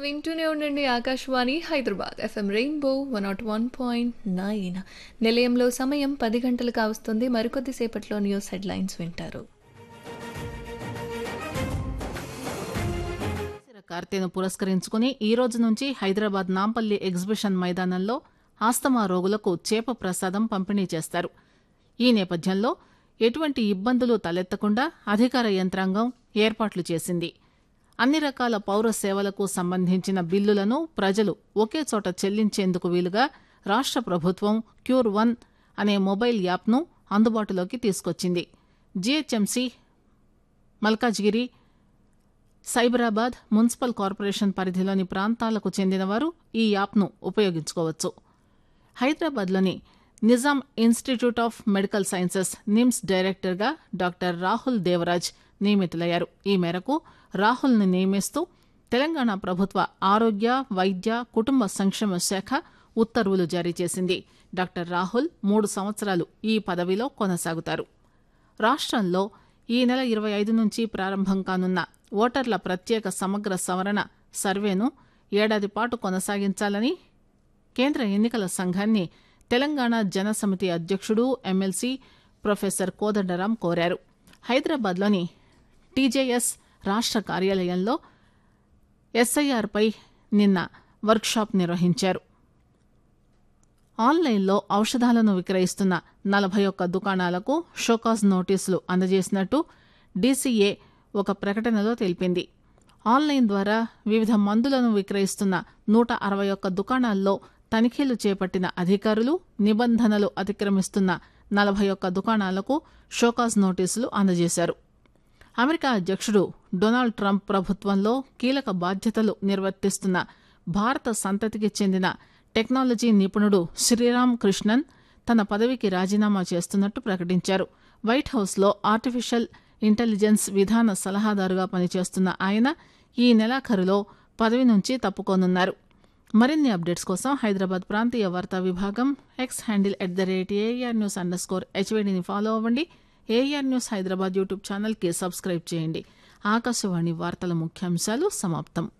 వింటూనే ఉండండి Akashvani Hyderabad FM rainbow one nought one point nine నిలయంలో సమయం పది గంటలు కావస్తుంది మరికొద్దిసేపట్లో న్యూస్ హెడ్లైన్స్ వింటారు దసరా కార్తెను పురస్కరించుకుని ఈ రోజు నుంచి హైదరాబాద్ నాంపల్లి ఎగ్జిబిషన్ మైదానంలో ఆస్తమా రోగులకు చేప ప్రసాదం పంపిణీ చేస్తారు ఈ నేపథ్యంలో ఎటువంటి ఇబ్బందులు తలెత్తకుండా అధికార యంత్రాంగం ఏర్పాట్లు చేసింది అన్ని రకాల పౌర సేవలకు సంబంధించిన బిల్లులను ప్రజలు ఒకే చోట చెల్లించేందుకు వీలుగా రాష్ట్ర ప్రభుత్వం క్యూర్ వన్ అనే మొబైల్ యాప్ను అందుబాటులోకి తీసుకొచ్చింది GHMC Malkajgiri Cyberabad municipal corporation పరిధిలోని ప్రాంతాలకు చెందినవారు ఈ యాప్ను ఉపయోగించుకోవచ్చు హైదరాబాద్లోని Nizam institute of medical sciences NIMS డైరెక్టర్గా డాక్టర్ రాహుల్ దేవరాజ్ నియమితులయ్యారు ఈ మేరకు రాహుల్ని నియమిస్తూ తెలంగాణ ప్రభుత్వ ఆరోగ్య వైద్య కుటుంబ సంక్షేమ శాఖ ఉత్తర్వులు జారీ చేసింది డాక్టర్ రాహుల్ మూడు సంవత్సరాలు ఈ పదవిలో కొనసాగుతారు రాష్ట్రంలో ఈ నెల ఇరవై ఐదు నుంచి ప్రారంభం కానున్న ఓటర్ల ప్రత్యేక సమగ్ర సవరణ సర్వేను ఏడాది పాటు కొనసాగించాలని కేంద్ర ఎన్నికల సంఘాన్ని తెలంగాణ జనసమితి అధ్యక్షుడు ఎమ్మెల్సీ ప్రొఫెసర్ కోదండరాం కోరారు హైదరాబాద్లోని టీజేఎస్ రాష్ట్ర కార్యాలయంలో ఎస్ఐఆర్పై నిన్న వర్క్షాప్ నిర్వహించారు ఆన్లైన్లో ఔషధాలను విక్రయిస్తున్న నలభై ఒక్క దుకాణాలకు షోకాజ్ నోటీసులు అందజేసినట్టు డీసీఏ ఒక ప్రకటనలో తెలిపింది ఆన్లైన్ ద్వారా వివిధ మందులను విక్రయిస్తున్న నూట అరవై ఒక్క దుకాణాల్లో తనిఖీలు చేపట్టిన అధికారులు నిబంధనలు అతిక్రమిస్తున్న నలభై ఒక్క దుకాణాలకు షోకాజ్ నోటీసులు అందజేశారు అమెరికా అధ్యక్షుడు డొనాల్డ్ ట్రంప్ ప్రభుత్వంలో కీలక బాధ్యతలు నిర్వర్తిస్తున్న భారత సంతతికి చెందిన టెక్నాలజీ నిపుణుడు శ్రీరామ్ కృష్ణన్ తన పదవికి రాజీనామా చేస్తున్నట్టు ప్రకటించారు వైట్ హౌస్లో ఆర్టిఫిషియల్ ఇంటెలిజెన్స్ విధాన సలహాదారుగా పనిచేస్తున్న ఆయన ఈ నెలాఖరులో పదవి నుంచి తప్పుకోనున్నారు మరిన్ని అప్డేట్స్ కోసం హైదరాబాద్ ప్రాంతీయ వార్తా విభాగం X handle at the rate AIR news underscore హెచ్వీడీని ఫాలో అవ్వండి ఏఆర్ న్యూస్ హైదరాబాద్ యూట్యూబ్ ఛానల్కి సబ్స్క్రైబ్ చేయండి ఆకాశవాణి వార్తల ముఖ్యాంశాలు సమాప్తం